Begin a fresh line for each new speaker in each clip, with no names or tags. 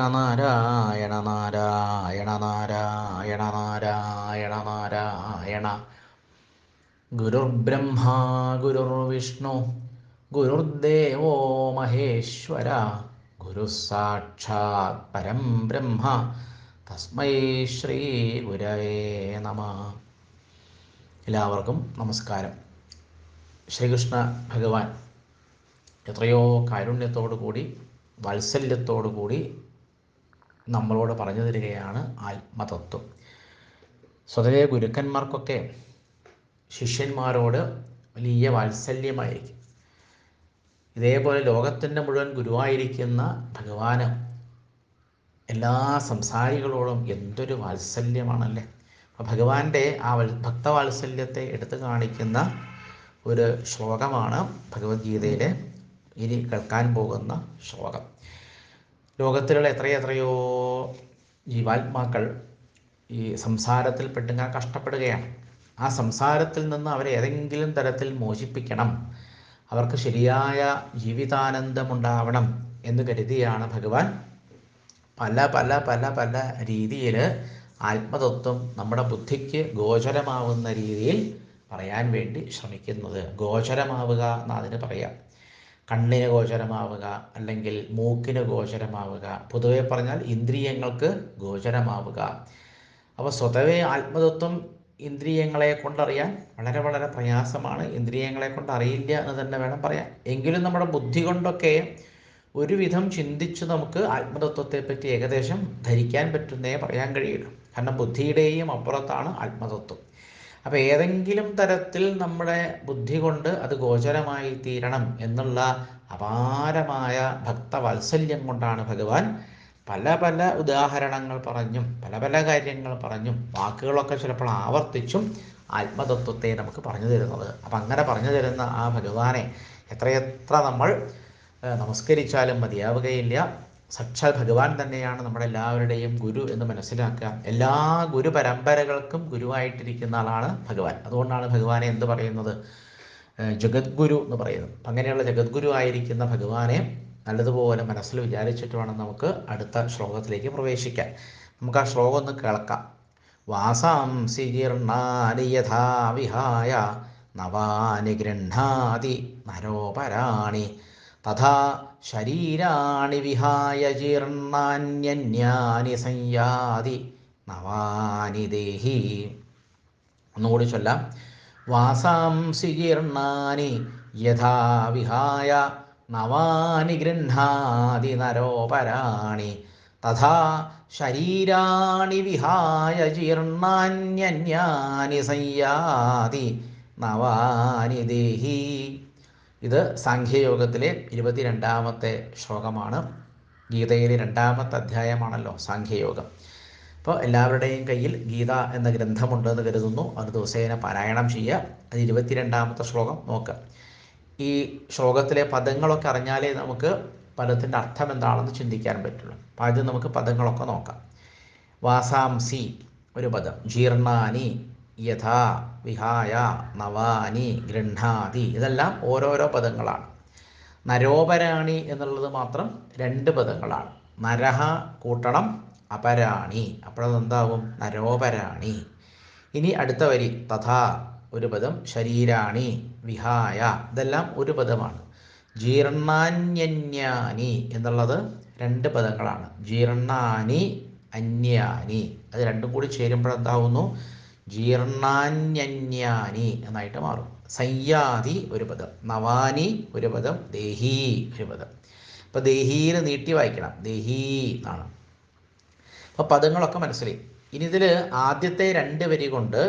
നാരായണ നാരായണ നാരായണ നാരായണ നാരായണ ഗുരുർബ്രഹ്മ ഗുരുർവിഷ്ണു ഗുരുർദേവോ മഹേശ്വര ഗുരു സാക്ഷാത് പരം ബ്രഹ്മ തസ്മൈ ശ്രീ ഗുരവേ നമ എല്ലാവർക്കും നമസ്കാരം ശ്രീകൃഷ്ണ ഭഗവാൻ എത്രയോ കാരുണ്യത്തോടു കൂടി വാത്സല്യത്തോടു കൂടി നമ്മളോട് പറഞ്ഞു തരികയാണ് ആത്മതത്വം സ്വതവേ ഗുരുക്കന്മാർക്കൊക്കെ ശിഷ്യന്മാരോട് വലിയ വാത്സല്യമായിരിക്കും ഇതേപോലെ ലോകത്തിൻ്റെ മുഴുവൻ ഗുരുവായിരിക്കുന്ന ഭഗവാന് എല്ലാ സംസാരികളോടും എന്തൊരു വാത്സല്യമാണല്ലേ അപ്പോൾ ഭഗവാന്റെ ആ വൽ ഭക്തവാത്സല്യത്തെ എടുത്തു കാണിക്കുന്ന ഒരു ശ്ലോകമാണ് ഭഗവത്ഗീതയിലെ ഇനി കേൾക്കാൻ പോകുന്ന ശ്ലോകം ലോകത്തിലുള്ള എത്രയെത്രയോ ജീവാത്മാക്കൾ ഈ സംസാരത്തിൽ പെട്ടുങ്ങാൻ കഷ്ടപ്പെടുകയാണ് ആ സംസാരത്തിൽ നിന്ന് അവരെ ഏതെങ്കിലും തരത്തിൽ മോചിപ്പിക്കണം അവർക്ക് ശരിയായ ജീവിതാനന്ദമുണ്ടാവണം എന്ന് കരുതിയാണ് ഭഗവാൻ പല പല പല പല രീതിയിൽ ആത്മതത്വം നമ്മുടെ ബുദ്ധിക്ക് ഗോചരമാവുന്ന രീതിയിൽ പറയാൻ വേണ്ടി ശ്രമിക്കുന്നത് ഗോചരമാവുക എന്നതിന് പറയാം കണ്ണിന് ഗോചരമാവുക അല്ലെങ്കിൽ മൂക്കിന് ഗോചരമാവുക പൊതുവെ പറഞ്ഞാൽ ഇന്ദ്രിയങ്ങൾക്ക് ഗോചരമാവുക അപ്പോൾ സ്വതവേ ആത്മതത്വം ഇന്ദ്രിയങ്ങളെ കൊണ്ടറിയാൻ വളരെ വളരെ പ്രയാസമാണ് ഇന്ദ്രിയങ്ങളെ കൊണ്ട് അറിയില്ല എന്ന് തന്നെ വേണം പറയാൻ എങ്കിലും നമ്മുടെ ബുദ്ധി കൊണ്ടൊക്കെ ഒരുവിധം ചിന്തിച്ച് നമുക്ക് ആത്മതത്വത്തെ പറ്റി ഏകദേശം ധരിക്കാൻ പറ്റുന്നേ പറയാൻ കഴിയുള്ളൂ കാരണം ബുദ്ധിയുടെയും അപ്പുറത്താണ് ആത്മതത്വം അപ്പോൾ ഏതെങ്കിലും തരത്തിൽ നമ്മുടെ ബുദ്ധി കൊണ്ട് അത് ഗോചരമായി തീരണം എന്നുള്ള അപാരമായ ഭക്തവാത്സല്യം കൊണ്ടാണ് ഭഗവാൻ പല പല ഉദാഹരണങ്ങൾ പറഞ്ഞും പല പല കാര്യങ്ങൾ പറഞ്ഞും വാക്കുകളൊക്കെ ചിലപ്പോൾ ആവർത്തിച്ചും ആത്മതത്വത്തെ നമുക്ക് പറഞ്ഞു തരുന്നത് അപ്പം അങ്ങനെ പറഞ്ഞു തരുന്ന ആ ഭഗവാനെ എത്രയെത്ര നമ്മൾ നമസ്കരിച്ചാലും മതിയാവുകയില്ല സാക്ഷാൽ ഭഗവാൻ തന്നെയാണ് നമ്മുടെ എല്ലാവരുടെയും ഗുരു എന്ന് മനസ്സിലാക്കുക എല്ലാ ഗുരു പരമ്പരകൾക്കും ഗുരുവായിട്ടിരിക്കുന്ന ആളാണ് ഭഗവാൻ അതുകൊണ്ടാണ് ഭഗവാനെ എന്ത് പറയുന്നത് ജഗദ്ഗുരു എന്ന് പറയുന്നത് അങ്ങനെയുള്ള ജഗദ്ഗുരു ആയിരിക്കുന്ന ഭഗവാനെ നല്ലതുപോലെ മനസ്സിൽ വിചാരിച്ചിട്ട് വേണം നമുക്ക് അടുത്ത ശ്ലോകത്തിലേക്ക് പ്രവേശിക്കാൻ നമുക്ക് ആ ശ്ലോകം ഒന്ന് കേൾക്കാം വാസാംസി ജീർണാനി യഥാ വിഹായ നവാനി ഗൃഹാതി നരോപരാണി തഥാ ശരീരാണി വിഹായ ജീർണാന്യന്യാനി സംയാതി നവാനി ദേഹി ഒന്നുകൂടി ചൊല്ലാം വാസാംസി ജീർണാനി യഥാ വിഹായ നവാനി ഗൃഹാതി നരോപരാണി തഥാ ശരീരാണി വിഹായ ജീർണാന്യന്യാനി സംയാതി നവാനി ദേഹി ഇത് സാഖ്യയോഗത്തിലെ ഇരുപത്തിരണ്ടാമത്തെ ശ്ലോകമാണ് ഗീതയിലെ രണ്ടാമത്തെ അധ്യായമാണല്ലോ സാഖ്യയോഗം അപ്പോൾ എല്ലാവരുടെയും കയ്യിൽ ഗീത എന്ന ഗ്രന്ഥമുണ്ടെന്ന് കരുതുന്നു അത് ദിവസേന പാരായണം ചെയ്യുക അത് ഇരുപത്തിരണ്ടാമത്തെ ശ്ലോകം നോക്കുക ഈ ശ്ലോകത്തിലെ പദങ്ങളൊക്കെ അറിഞ്ഞാലേ നമുക്ക് പദത്തിൻ്റെ അർത്ഥം എന്താണെന്ന് ചിന്തിക്കാൻ പറ്റുള്ളൂ അപ്പോൾ ആദ്യം നമുക്ക് പദങ്ങളൊക്കെ നോക്കാം വാസാംസി ഒരു പദം ജീർണാനി യഥാ വിഹായ നവാനി ഗൃഹാതി ഇതെല്ലാം ഓരോരോ പദങ്ങളാണ് നരോപരാണി എന്നുള്ളത് മാത്രം രണ്ട് പദങ്ങളാണ് നരഹ കൂട്ടണം അപരാണി അപ്പോഴതെന്താവും നരോപരാണി ഇനി അടുത്ത വരി തഥാ ഒരു പദം ശരീരാണി വിഹായ ഇതെല്ലാം ഒരു പദമാണ് ജീർണാന്യന്യാനി എന്നുള്ളത് രണ്ട് പദങ്ങളാണ് ജീർണാനി അന്യാനി അത് രണ്ടും കൂടി ചേരുമ്പോഴെന്താവുന്നു ജീർണാന്യന്യാനി എന്നായിട്ട് മാറും സംയാതി ഒരു പദം നവാനി ഒരു പദം ദേഹി ഒരു പദം അപ്പോൾ ദേഹീയിൽ നീട്ടി വായിക്കണം ദേഹി എന്നാണ് അപ്പോൾ പദങ്ങളൊക്കെ മനസ്സിലായി ഇനി ഇതിൽ ആദ്യത്തെ രണ്ട് വരി കൊണ്ട്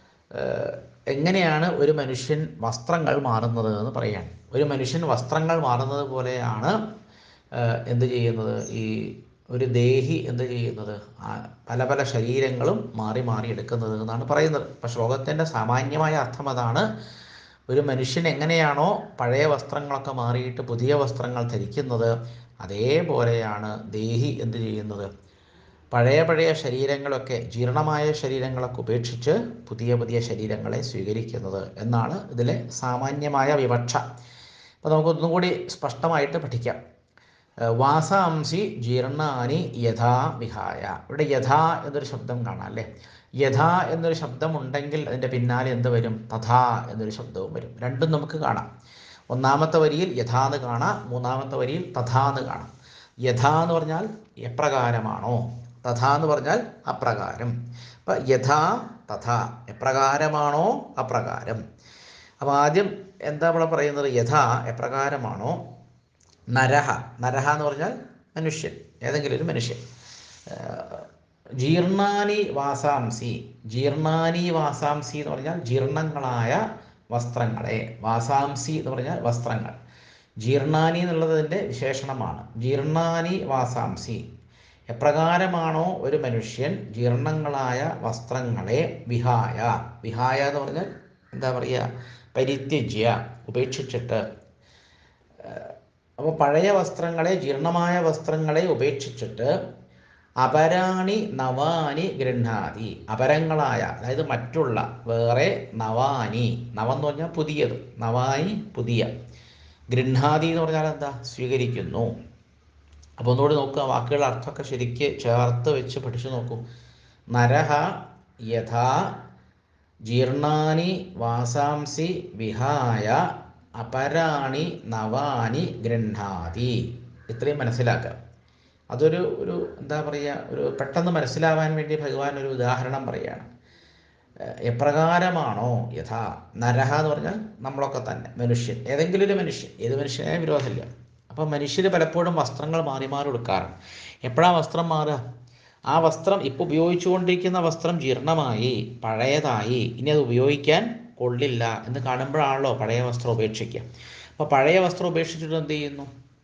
എങ്ങനെയാണ് ഒരു മനുഷ്യൻ വസ്ത്രങ്ങൾ മാറുന്നത് എന്ന് പറയുകയാണ് ഒരു മനുഷ്യൻ വസ്ത്രങ്ങൾ മാറുന്നത് പോലെയാണ് എന്ത് ചെയ്യുന്നത് ഈ ഒരു ദേഹി എന്ത് ചെയ്യുന്നത് പല പല ശരീരങ്ങളും മാറി മാറി എടുക്കുന്നത് എന്നാണ് പറയുന്നത് അപ്പം ശ്ലോകത്തിൻ്റെ സാമാന്യമായ അർത്ഥം അതാണ് ഒരു മനുഷ്യൻ എങ്ങനെയാണോ പഴയ വസ്ത്രങ്ങളൊക്കെ മാറിയിട്ട് പുതിയ വസ്ത്രങ്ങൾ ധരിക്കുന്നത് അതേപോലെയാണ് ദേഹി എന്ത് ചെയ്യുന്നത് പഴയ പഴയ ശരീരങ്ങളൊക്കെ ജീർണമായ ശരീരങ്ങളൊക്കെ ഉപേക്ഷിച്ച് പുതിയ പുതിയ ശരീരങ്ങളെ സ്വീകരിക്കുന്നത് എന്നാണ് ഇതിലെ സാമാന്യമായ വിവക്ഷ അപ്പോൾ നമുക്കൊന്നും കൂടി സ്പഷ്ടമായിട്ട് പഠിക്കാം ഏഹ് വാസാംസി ജീർണാനി യഥാ വിഹായ ഇവിടെ യഥാ എന്നൊരു ശബ്ദം കാണാം അല്ലേ യഥാ എന്നൊരു ശബ്ദം ഉണ്ടെങ്കിൽ അതിൻ്റെ പിന്നാലെ എന്ത് വരും തഥാ എന്നൊരു ശബ്ദവും വരും രണ്ടും നമുക്ക് കാണാം ഒന്നാമത്തെ വരിയിൽ യഥാ എന്ന് കാണാം മൂന്നാമത്തെ വരിയിൽ തഥാ എന്ന് കാണാം യഥാ എന്ന് പറഞ്ഞാൽ എപ്രകാരമാണോ തഥാ എന്ന് പറഞ്ഞാൽ അപ്രകാരം അപ്പം യഥാ തഥാ എപ്രകാരമാണോ അപ്രകാരം അപ്പോൾ ആദ്യം എന്താ നമ്മൾ പറയുന്നത് യഥാ എപ്രകാരമാണോ നരഹ നരഹ എന്ന് പറഞ്ഞാൽ മനുഷ്യൻ ഏതെങ്കിലും ഒരു മനുഷ്യൻ ഏഹ് ജീർണാനി വാസാംസി ജീർണാനി വാസാംസി എന്ന് പറഞ്ഞാൽ ജീർണങ്ങളായ വസ്ത്രങ്ങളെ വാസാംസി എന്ന് പറഞ്ഞാൽ വസ്ത്രങ്ങൾ ജീർണാനി എന്നുള്ളതിൻ്റെ വിശേഷണമാണ് ജീർണാനി വാസാംസി എപ്രകാരമാണോ ഒരു മനുഷ്യൻ ജീർണങ്ങളായ വസ്ത്രങ്ങളെ വിഹായ വിഹായ എന്ന് പറഞ്ഞാൽ എന്താ പറയുക പരിത്യജ്യ ഉപേക്ഷിച്ചിട്ട് അപ്പോൾ പഴയ വസ്ത്രങ്ങളെ ജീർണമായ വസ്ത്രങ്ങളെ ഉപേക്ഷിച്ചിട്ട് അപരാണി നവാനി ഗൃഹാതി അപരങ്ങളായ അതായത് മറ്റുള്ള വേറെ നവാനി നവം എന്ന് പറഞ്ഞാൽ പുതിയത് നവാനി പുതിയ ഗൃഹാതി എന്ന് പറഞ്ഞാൽ എന്താ സ്വീകരിക്കുന്നു അപ്പോൾ ഒന്നുകൂടി നോക്കുക വാക്കുകളുടെ അർത്ഥമൊക്കെ ശരിക്ക് ചേർത്ത് വെച്ച് പഠിച്ചു നോക്കൂ നരഹ യഥാ ജീർണാനി വാസാംസി വിഹായ അപരാണി നവാനി ഗൃഹാതി ഇത്രയും മനസ്സിലാക്കുക അതൊരു ഒരു എന്താ പറയുക ഒരു പെട്ടെന്ന് മനസ്സിലാവാൻ വേണ്ടി ഭഗവാൻ ഒരു ഉദാഹരണം പറയുകയാണ് ഏഹ് എപ്രകാരമാണോ യഥാ നരഹ എന്ന് പറഞ്ഞാൽ നമ്മളൊക്കെ തന്നെ മനുഷ്യൻ ഏതെങ്കിലും ഒരു മനുഷ്യൻ ഏത് മനുഷ്യനായ വിരോധമില്ല അപ്പം മനുഷ്യർ പലപ്പോഴും വസ്ത്രങ്ങൾ മാറി മാറി എടുക്കാറുണ്ട് എപ്പോഴാണ് വസ്ത്രം മാറുക ആ വസ്ത്രം ഇപ്പോൾ ഉപയോഗിച്ചുകൊണ്ടിരിക്കുന്ന വസ്ത്രം ജീർണമായി പഴയതായി ഇനി അത് ഉപയോഗിക്കാൻ കൊള്ളില്ല എന്ന് കാണുമ്പോഴാണല്ലോ പഴയ വസ്ത്രം ഉപേക്ഷിക്കുക അപ്പോൾ പഴയ വസ്ത്രം ഉപേക്ഷിച്ചിട്ട് എന്ത് ചെയ്യുന്നു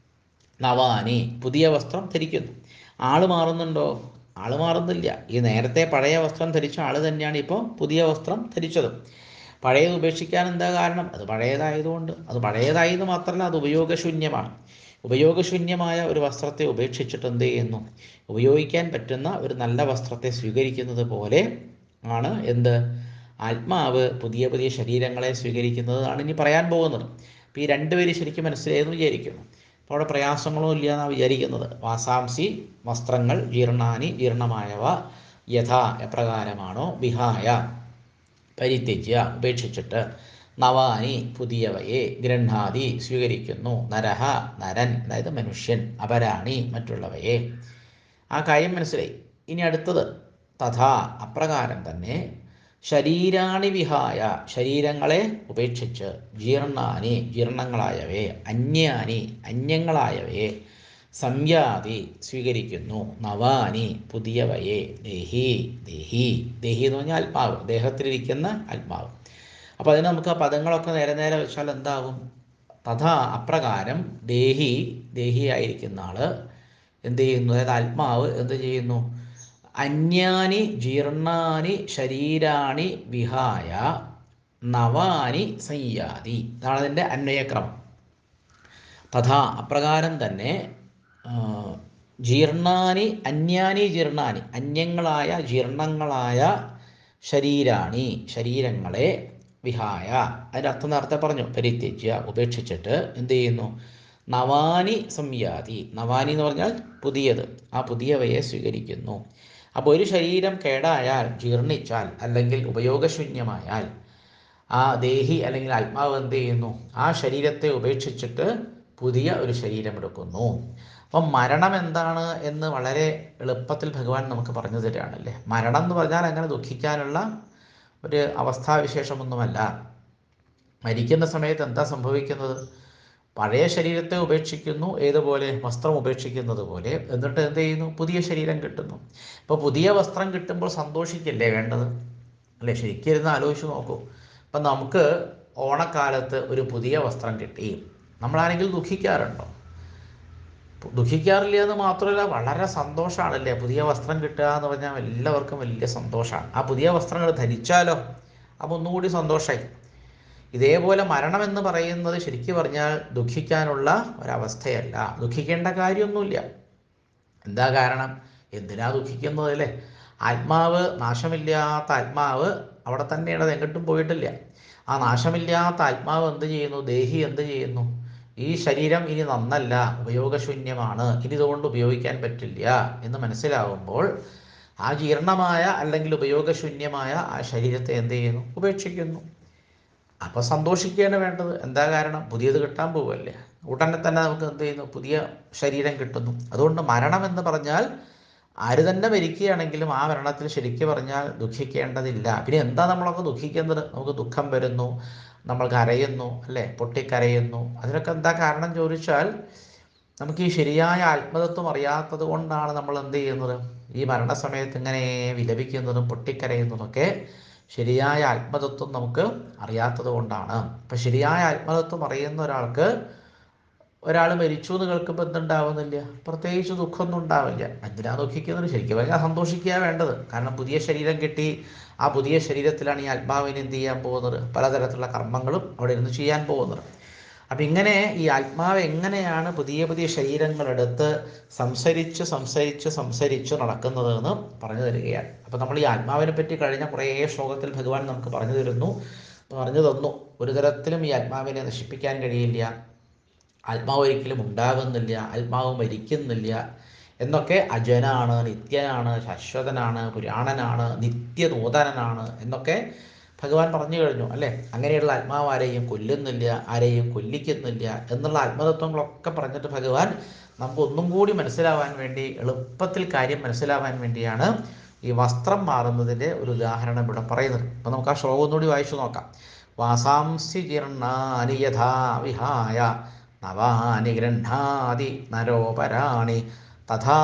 നവാനി പുതിയ വസ്ത്രം ധരിക്കുന്നു ആള് മാറുന്നുണ്ടോ ആള് മാറുന്നില്ല ഈ നേരത്തെ പഴയ വസ്ത്രം ധരിച്ച ആള് തന്നെയാണ് ഇപ്പോൾ പുതിയ വസ്ത്രം ധരിച്ചത് പഴയത് ഉപേക്ഷിക്കാൻ എന്താ കാരണം അത് പഴയതായതുകൊണ്ട് അത് പഴയതായത് മാത്രമല്ല അത് ഉപയോഗശൂന്യമാണ് ഉപയോഗശൂന്യമായ ഒരു വസ്ത്രത്തെ ഉപേക്ഷിച്ചിട്ട് എന്ത് ചെയ്യുന്നു ഉപയോഗിക്കാൻ പറ്റുന്ന ഒരു നല്ല വസ്ത്രത്തെ സ്വീകരിക്കുന്നത് പോലെ ആണ് എന്ത് ആത്മാവ് പുതിയ പുതിയ ശരീരങ്ങളെ സ്വീകരിക്കുന്നതാണ് ഇനി പറയാൻ പോകുന്നത് അപ്പോൾ ഈ രണ്ടുപേരും ശരിക്കും മനസ്സിലായെന്ന് വിചാരിക്കുന്നു അപ്പോൾ അവിടെ പ്രയാസങ്ങളോ ഇല്ല എന്നാണ് വിചാരിക്കുന്നത് വാസാംസി വസ്ത്രങ്ങൾ ജീർണാനി ജീർണമായവ യഥാ എപ്രകാരമാണോ വിഹായ പരിത്യജ്യ ഉപേക്ഷിച്ചിട്ട് നവാനി പുതിയവയെ ഗൃഹാതി സ്വീകരിക്കുന്നു നരഹ നരൻ അതായത് മനുഷ്യൻ അപരാണി മറ്റുള്ളവയെ ആ കാര്യം മനസ്സിലായി ഇനി അടുത്തത് തഥാ അപ്രകാരം തന്നെ ശരീരാണി വിഹായ ശരീരങ്ങളെ ഉപേക്ഷിച്ച് ജീർണാനി ജീർണങ്ങളായവയെ അന്യാനി അന്യങ്ങളായവയെ സംയാതി സ്വീകരിക്കുന്നു നവാനി പുതിയവയെ ദേഹി ദേഹി ദേഹി എന്ന് പറഞ്ഞാൽ ആത്മാവ് ദേഹത്തിലിരിക്കുന്ന ആത്മാവ് അപ്പോൾ അതിന് നമുക്ക് ആ പദങ്ങളൊക്കെ നേരെ നേരെ വെച്ചാൽ എന്താകും തഥാ അപ്രകാരം ദേഹി ദേഹിയായിരിക്കുന്ന ആള് എന്ത് ചെയ്യുന്നു അതായത് ആത്മാവ് എന്ത് ചെയ്യുന്നു അന്യാനി ജീർണാനി ശരീരാണി വിഹായ നവാനി സംയാതി ഇതാണ് അതിൻ്റെ അന്വയക്രമം തഥാ അപ്രകാരം തന്നെ ആ, ജീർണാനി അന്യാനി ജീർണാനി അന്യങ്ങളായ ജീർണങ്ങളായ ശരീരാണി ശരീരങ്ങളെ വിഹായ അതിൻ്റെ അർത്ഥം നേരത്തെ പറഞ്ഞു പരിത്യജ്യ ഉപേക്ഷിച്ചിട്ട് എന്ത് ചെയ്യുന്നു നവാനി സംയാതി നവാനി എന്ന് പറഞ്ഞാൽ പുതിയത് ആ പുതിയവയെ സ്വീകരിക്കുന്നു അപ്പോൾ ഒരു ശരീരം കേടായാൽ ജീർണിച്ചാൽ അല്ലെങ്കിൽ ഉപയോഗശൂന്യമായാൽ ആ ദേഹി അല്ലെങ്കിൽ ആത്മാവ് എന്ത് ചെയ്യുന്നു ആ ശരീരത്തെ ഉപേക്ഷിച്ചിട്ട് പുതിയ ഒരു ശരീരം എടുക്കുന്നു അപ്പം മരണം എന്താണ് എന്ന് വളരെ എളുപ്പത്തിൽ ഭഗവാൻ നമുക്ക് പറഞ്ഞു തരികയാണല്ലേ മരണം എന്ന് പറഞ്ഞാൽ അങ്ങനെ ദുഃഖിക്കാനുള്ള ഒരു അവസ്ഥാവിശേഷമൊന്നുമല്ല മരിക്കുന്ന സമയത്ത് എന്താ സംഭവിക്കുന്നത് പഴയ ശരീരത്തെ ഉപേക്ഷിക്കുന്നു ഏതുപോലെ വസ്ത്രം ഉപേക്ഷിക്കുന്നത് പോലെ എന്നിട്ട് എന്ത് ചെയ്യുന്നു പുതിയ ശരീരം കിട്ടുന്നു ഇപ്പോൾ പുതിയ വസ്ത്രം കിട്ടുമ്പോൾ സന്തോഷിക്കല്ലേ വേണ്ടത് അല്ലേ ശരിക്കും ഇരുന്ന് ആലോചിച്ച് നോക്കൂ അപ്പം നമുക്ക് ഓണക്കാലത്ത് ഒരു പുതിയ വസ്ത്രം കിട്ടി നമ്മളാണെങ്കിൽ ദുഃഖിക്കാറുണ്ടോ ദുഃഖിക്കാറില്ല എന്ന് മാത്രമല്ല വളരെ സന്തോഷമാണല്ലേ പുതിയ വസ്ത്രം കിട്ടുക എന്ന് പറഞ്ഞാൽ എല്ലാവർക്കും വലിയ സന്തോഷമാണ് ആ പുതിയ വസ്ത്രങ്ങൾ ധരിച്ചാലോ അപ്പോൾ ഒന്നുകൂടി സന്തോഷമായി ഇതേപോലെ മരണം എന്ന് പറയുന്നത് ശരിക്കും പറഞ്ഞാൽ ദുഃഖിക്കാനുള്ള ഒരവസ്ഥയല്ല ദുഃഖിക്കേണ്ട കാര്യമൊന്നുമില്ല എന്താ കാരണം എന്തിനാ ദുഃഖിക്കുന്നത് അല്ലേ ആത്മാവ് നാശമില്ലാത്ത ആത്മാവ് അവിടെ തന്നെയാണ് അത് എങ്ങോട്ടും പോയിട്ടില്ല ആ നാശമില്ലാത്ത ആത്മാവ് എന്ത് ചെയ്യുന്നു ദേഹി എന്ത് ചെയ്യുന്നു ഈ ശരീരം ഇനി നന്നല്ല ഉപയോഗശൂന്യമാണ് ഇനി ഇതുകൊണ്ട് ഉപയോഗിക്കാൻ പറ്റില്ല എന്ന് മനസ്സിലാവുമ്പോൾ ആ ജീർണമായ അല്ലെങ്കിൽ ഉപയോഗശൂന്യമായ ആ ശരീരത്തെ എന്ത് ചെയ്യുന്നു ഉപേക്ഷിക്കുന്നു അപ്പോൾ സന്തോഷിക്കുകയാണ് വേണ്ടത് എന്താ കാരണം പുതിയത് കിട്ടാൻ പോവല്ലേ ഉടനെ തന്നെ നമുക്ക് എന്ത് ചെയ്യുന്നു പുതിയ ശരീരം കിട്ടുന്നു അതുകൊണ്ട് മരണം എന്ന് പറഞ്ഞാൽ ആര് തന്നെ മരിക്കുകയാണെങ്കിലും ആ മരണത്തിൽ ശരിക്കും പറഞ്ഞാൽ ദുഃഖിക്കേണ്ടതില്ല പിന്നെ എന്താ നമ്മളൊക്കെ ദുഃഖിക്കുന്നത് നമുക്ക് ദുഃഖം വരുന്നു നമ്മൾ കരയുന്നു അല്ലേ പൊട്ടിക്കരയുന്നു അതിനൊക്കെ എന്താ കാരണം ചോദിച്ചാൽ നമുക്ക് ഈ ശരിയായ ആത്മതത്വം അറിയാത്തത് കൊണ്ടാണ് നമ്മൾ എന്ത് ചെയ്യുന്നത് ഈ മരണസമയത്ത് ഇങ്ങനെ വിലപിക്കുന്നതും പൊട്ടിക്കരയുന്നതൊക്കെ ശരിയായ ആത്മതത്വം നമുക്ക് അറിയാത്തത് കൊണ്ടാണ് അപ്പം ശരിയായ ആത്മതത്വം അറിയുന്ന ഒരാൾക്ക് ഒരാൾ മരിച്ചു എന്ന് കേൾക്കുമ്പോൾ എന്തുണ്ടാവുന്നില്ല പ്രത്യേകിച്ച് ദുഃഖമൊന്നും ഉണ്ടാവില്ല എന്തിനാ ദുഃഖിക്കുന്നത് ശരിക്കും പറഞ്ഞാൽ സന്തോഷിക്കുക വേണ്ടത് കാരണം പുതിയ ശരീരം കിട്ടി ആ പുതിയ ശരീരത്തിലാണ് ഈ ആത്മാവിനെ എന്ത് ചെയ്യാൻ പോകുന്നത് പലതരത്തിലുള്ള കർമ്മങ്ങളും അവിടെ ഇരുന്ന് ചെയ്യാൻ പോകുന്നത് അപ്പം ഇങ്ങനെ ഈ ആത്മാവ് എങ്ങനെയാണ് പുതിയ പുതിയ ശരീരങ്ങളെടുത്ത് സംസരിച്ച് സംസരിച്ച് സംസരിച്ച് നടക്കുന്നത് എന്ന് പറഞ്ഞു തരികയാണ് അപ്പം നമ്മൾ ഈ ആത്മാവിനെ പറ്റി കഴിഞ്ഞ കുറേ ശ്ലോകത്തിൽ ഭഗവാൻ നമുക്ക് പറഞ്ഞു തരുന്നു പറഞ്ഞു തന്നു ഒരു തരത്തിലും ഈ ആത്മാവിനെ നശിപ്പിക്കാൻ കഴിയില്ല ആത്മാവ് ഒരിക്കലും ഉണ്ടാകുന്നില്ല ആത്മാവ് മരിക്കുന്നില്ല എന്നൊക്കെ അജനാണ് നിത്യനാണ് ശാശ്വതനാണ് പുരാണനാണ് നിത്യനൂതനനാണ് എന്നൊക്കെ ഭഗവാൻ പറഞ്ഞു കഴിഞ്ഞു അല്ലേ അങ്ങനെയുള്ള ആത്മാവ് ആരെയും കൊല്ലുന്നില്ല ആരെയും കൊല്ലിക്കുന്നില്ല എന്നുള്ള ആത്മതത്വങ്ങളൊക്കെ പറഞ്ഞിട്ട് ഭഗവാൻ നമുക്ക് ഒന്നും കൂടി മനസ്സിലാവാൻ വേണ്ടി എളുപ്പത്തിൽ കാര്യം മനസ്സിലാവാൻ വേണ്ടിയാണ് ഈ വസ്ത്രം മാറുന്നതിൻ്റെ ഒരു ഉദാഹരണം ഇവിടെ പറയുന്നത് അപ്പം നമുക്ക് ആ ശ്ലോകം ഒന്നുകൂടി വായിച്ചു നോക്കാം വാസാംസി ജീർണാനി യഥാ വിഹായ നവാനി ഗൃഹാതി നരോപരാണി തഥാ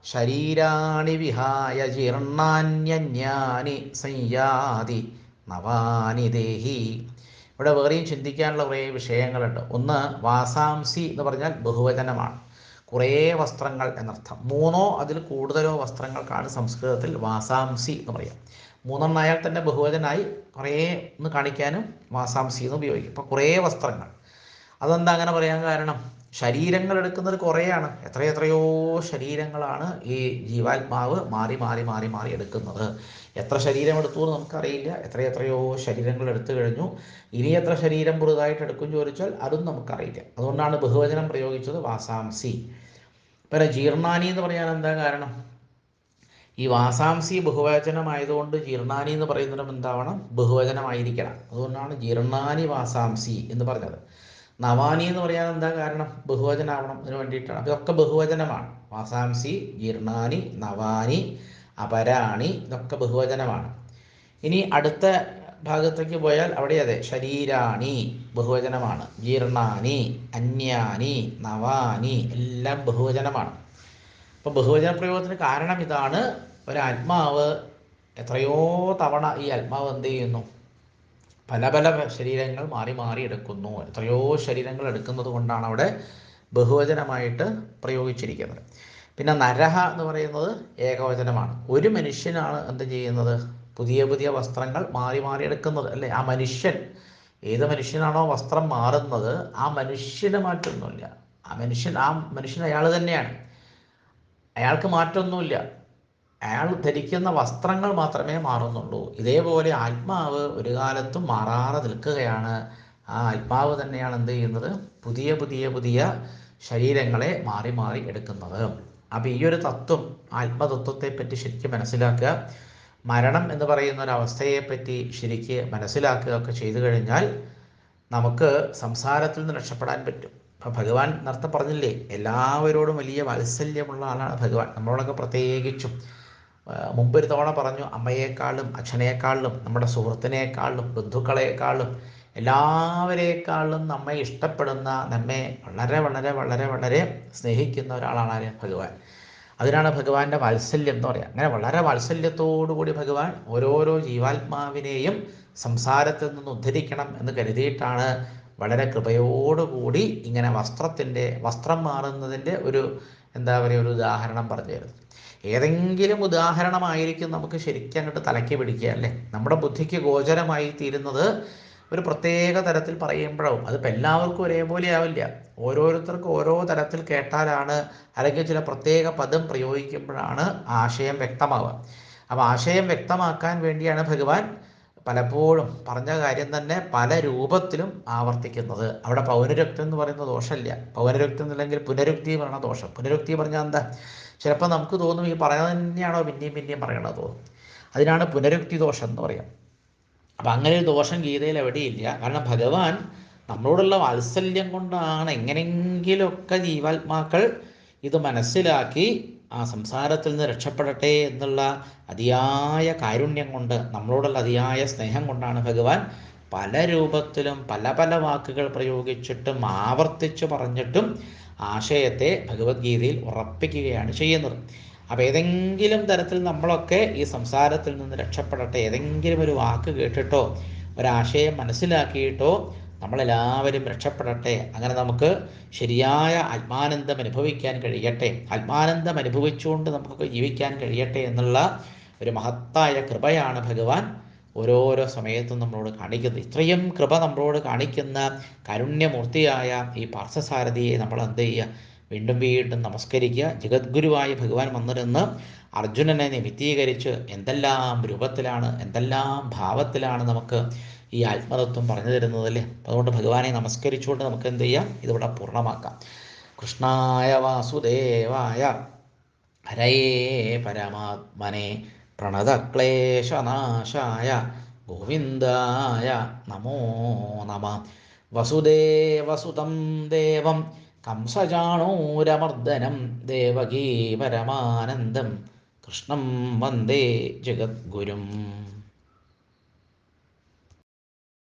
ശരീരാണി വിഹായ ജീർണാന്യന്യാനി സംയാതി നവാനി ദേഹി ഇവിടെ വേറെയും ചിന്തിക്കാനുള്ള കുറേ വിഷയങ്ങളുണ്ട് ഒന്ന് വാസാംസി എന്ന് പറഞ്ഞാൽ ബഹുവചനമാണ് കുറേ വസ്ത്രങ്ങൾ എന്നർത്ഥം മൂന്നോ അതിൽ കൂടുതലോ വസ്ത്രങ്ങൾക്കാണ് സംസ്കൃതത്തിൽ വാസാംസി എന്ന് പറയാം മൂന്നെണ്ണായാൽ തന്നെ ബഹുവചനായി കുറേ ഒന്ന് കാണിക്കാനും വാസാംസി എന്ന് ഉപയോഗിക്കും അപ്പോൾ കുറേ വസ്ത്രങ്ങൾ അതെന്താ അങ്ങനെ പറയാൻ കാരണം ശരീരങ്ങൾ എടുക്കുന്നത് കുറേയാണ് എത്രയെത്രയോ ശരീരങ്ങളാണ് ഈ ജീവാത്മാവ് മാറി മാറി മാറി മാറി എടുക്കുന്നത് എത്ര ശരീരം എടുത്തു എന്ന് നമുക്കറിയില്ല എത്രയെത്രയോ ശരീരങ്ങൾ എടുത്തു കഴിഞ്ഞു ഇനി എത്ര ശരീരം പുതുതായിട്ട് എടുക്കും ചോദിച്ചാൽ അതും നമുക്കറിയില്ല അതുകൊണ്ടാണ് ബഹുവചനം പ്രയോഗിച്ചത് വാസാംസി പിന്നെ ജീർണാനി എന്ന് പറയാൻ എന്താ കാരണം ഈ വാസാംസി ബഹുവചനമായതുകൊണ്ട് ജീർണാനി എന്ന് പറയുന്നതും എന്താവണം ബഹുവചനമായിരിക്കണം അതുകൊണ്ടാണ് ജീർണാനി വാസാംസി എന്ന് പറഞ്ഞത് നവാനി എന്ന് പറയാൻ എന്താ കാരണം ബഹുവചനാവണം അതിന് വേണ്ടിയിട്ടാണ് അപ്പോൾ ഇതൊക്കെ ബഹുവചനമാണ് വാസാംസി ജീർണാനി നവാനി അപരാണി ഇതൊക്കെ ബഹുവചനമാണ് ഇനി അടുത്ത ഭാഗത്തേക്ക് പോയാൽ അവിടെ അതെ ശരീരാണി ബഹുവചനമാണ് ജീർണാനി അന്യാനി നവാനി എല്ലാം ബഹുവചനമാണ് അപ്പോൾ ബഹുവചന പ്രയോഗത്തിന് കാരണം ഇതാണ് ഒരാത്മാവ് എത്രയോ തവണ ഈ ആത്മാവ് എന്ത് ചെയ്യുന്നു പല പല ശരീരങ്ങൾ മാറി മാറി എടുക്കുന്നു എത്രയോ ശരീരങ്ങൾ എടുക്കുന്നത് കൊണ്ടാണ് അവിടെ ബഹുവചനമായിട്ട് പ്രയോഗിച്ചിരിക്കുന്നത് പിന്നെ നരഹ എന്ന് പറയുന്നത് ഏകവചനമാണ് ഒരു മനുഷ്യനാണ് എന്ത് ചെയ്യുന്നത് പുതിയ പുതിയ വസ്ത്രങ്ങൾ മാറി മാറി എടുക്കുന്നത് അല്ലേ ആ മനുഷ്യൻ ഏത് മനുഷ്യനാണോ വസ്ത്രം മാറുന്നത് ആ മനുഷ്യന് മാറ്റമൊന്നുമില്ല ആ മനുഷ്യൻ ആ മനുഷ്യൻ അയാൾ തന്നെയാണ് അയാൾക്ക് മാറ്റമൊന്നുമില്ല അയാൾ ധരിക്കുന്ന വസ്ത്രങ്ങൾ മാത്രമേ മാറുന്നുള്ളൂ ഇതേപോലെ ആത്മാവ് ഒരു കാലത്തും മാറാതെ നിൽക്കുകയാണ് ആ ആത്മാവ് തന്നെയാണ് എന്ത് ചെയ്യുന്നത് പുതിയ പുതിയ പുതിയ ശരീരങ്ങളെ മാറി മാറി എടുക്കുന്നത് അപ്പം ഈ ഒരു തത്വം ആത്മതത്വത്തെ പറ്റി ശരിക്കും മനസ്സിലാക്കുക മരണം എന്ന് പറയുന്ന ഒരു അവസ്ഥയെപ്പറ്റി ശരിക്ക് മനസ്സിലാക്കുക ഒക്കെ ചെയ്തു കഴിഞ്ഞാൽ നമുക്ക് സംസാരത്തിൽ നിന്ന് രക്ഷപ്പെടാൻ പറ്റും അപ്പം ഭഗവാൻ നേരത്തെ പറഞ്ഞില്ലേ എല്ലാവരോടും വലിയ വാത്സല്യമുള്ള ആളാണ് ഭഗവാൻ നമ്മളോടൊക്കെ പ്രത്യേകിച്ചും ആ, മുമ്പൊരു തവണ പറഞ്ഞു അമ്മയേക്കാളും അച്ഛനേക്കാളും നമ്മുടെ സുഹൃത്തിനേക്കാളും ബന്ധുക്കളെക്കാളും എല്ലാവരേക്കാളും നമ്മെ ഇഷ്ടപ്പെടുന്ന നമ്മെ വളരെ വളരെ വളരെ വളരെ സ്നേഹിക്കുന്ന ഒരാളാണ് ആര് ഭഗവാൻ അതിനാണ് ഭഗവാന്റെ വാത്സല്യം എന്ന് പറയുക അങ്ങനെ വളരെ വാത്സല്യത്തോടു കൂടി ഭഗവാൻ ഓരോരോ ജീവാത്മാവിനെയും സംസാരത്തിൽ നിന്ന് ഉദ്ധരിക്കണം എന്ന് കരുതിയിട്ടാണ് വളരെ കൃപയോടുകൂടി ഇങ്ങനെ വസ്ത്രത്തിൻ്റെ വസ്ത്രം മാറുന്നതിൻ്റെ ഒരു എന്താ പറയുക ഒരു ഉദാഹരണം പറഞ്ഞു തരുന്നത് ഏതെങ്കിലും ഉദാഹരണമായിരിക്കും നമുക്ക് ശരിക്കും അങ്ങോട്ട് തലയ്ക്ക് പിടിക്കുക അല്ലേ നമ്മുടെ ബുദ്ധിക്ക് ഗോചരമായി തീരുന്നത് ഒരു പ്രത്യേക തരത്തിൽ പറയുമ്പോഴാവും അതിപ്പോൾ എല്ലാവർക്കും ഒരേപോലെ ആവില്ല ഓരോരുത്തർക്കും ഓരോ തരത്തിൽ കേട്ടാലാണ് അല്ലെങ്കിൽ ചില പ്രത്യേക പദം പ്രയോഗിക്കുമ്പോഴാണ് ആശയം വ്യക്തമാവുക അപ്പോൾ ആശയം വ്യക്തമാക്കാൻ വേണ്ടിയാണ് ഭഗവാൻ പലപ്പോഴും പറഞ്ഞ കാര്യം തന്നെ പല രൂപത്തിലും ആവർത്തിക്കുന്നത് അവിടെ പൗനരുക്തി എന്ന് പറയുന്ന ദോഷമില്ല പൗനരുക്തി എന്നില്ലെങ്കിൽ പുനരുക്തി പറയണ ദോഷം പുനരുക്തി പറഞ്ഞാൽ എന്താ ചിലപ്പോൾ നമുക്ക് തോന്നും ഈ പറയുന്നത് തന്നെയാണോ പിന്നെയും പിന്നെയും പറയണത് തോന്നും അതിനാണ് പുനരുക്തി ദോഷം എന്ന് പറയാം അപ്പം അങ്ങനെ ഒരു ദോഷം ഗീതയിൽ എവിടെയില്ല കാരണം ഭഗവാൻ നമ്മളോടുള്ള വാത്സല്യം കൊണ്ടാണ് എങ്ങനെയെങ്കിലുമൊക്കെ ജീവാത്മാക്കൾ ഇത് മനസ്സിലാക്കി ആ സംസാരത്തിൽ നിന്ന് രക്ഷപ്പെടട്ടെ എന്നുള്ള അതിയായ കാരുണ്യം കൊണ്ട് നമ്മളോടുള്ള അതിയായ സ്നേഹം കൊണ്ടാണ് ഭഗവാൻ പല രൂപത്തിലും പല പല വാക്കുകൾ പ്രയോഗിച്ചിട്ടും ആവർത്തിച്ച് പറഞ്ഞിട്ടും ആശയത്തെ ഭഗവത്ഗീതയിൽ ഉറപ്പിക്കുകയാണ് ചെയ്യുന്നത് അപ്പോൾ ഏതെങ്കിലും തരത്തിൽ നമ്മളൊക്കെ ഈ സംസാരത്തിൽ നിന്ന് രക്ഷപ്പെടട്ടെ ഏതെങ്കിലും ഒരു വാക്ക് കേട്ടിട്ടോ ഒരാശയം മനസ്സിലാക്കിയിട്ടോ നമ്മളെല്ലാവരും രക്ഷപ്പെടട്ടെ അങ്ങനെ നമുക്ക് ശരിയായ ആത്മാനന്ദം അനുഭവിക്കാൻ കഴിയട്ടെ ആത്മാനന്ദം അനുഭവിച്ചുകൊണ്ട് നമുക്കൊക്കെ ജീവിക്കാൻ കഴിയട്ടെ എന്നുള്ള ഒരു മഹത്തായ കൃപയാണ് ഭഗവാൻ ഓരോരോ സമയത്തും നമ്മളോട് കാണിക്കുന്നത് ഇത്രയും കൃപ നമ്മളോട് കാണിക്കുന്ന കാരുണ്യമൂർത്തിയായ ഈ പാർത്ഥസാരഥിയെ നമ്മൾ എന്ത് ചെയ്യുക വീണ്ടും വീണ്ടും നമസ്കരിക്കുക ജഗദ്ഗുരുവായ ഭഗവാൻ വന്നിരുന്ന് അർജുനനെ നിമിത്തീകരിച്ച് എന്തെല്ലാം രൂപത്തിലാണ് എന്തെല്ലാം ഭാവത്തിലാണ് നമുക്ക് ഈ ആത്മതത്വം പറഞ്ഞു തരുന്നതല്ലേ അതുകൊണ്ട് ഭഗവാനെ നമസ്കരിച്ചുകൊണ്ട് നമുക്ക് എന്ത് ചെയ്യാം ഇതിവിടെ പൂർണ്ണമാക്കാം കൃഷ്ണായ വാസുദേവായ ഹരയേ പരമാത്മനെ പ്രണതക്ലേശനാശായ ഗോവിന്ദായ നമോ നമ വസുദേവസുതം ദേവം കംസചാണൂരമർദ്ദനം ദേവകീ പരമാനന്ദം കൃഷ്ണം വന്ദേ ജഗദ്ഗുരും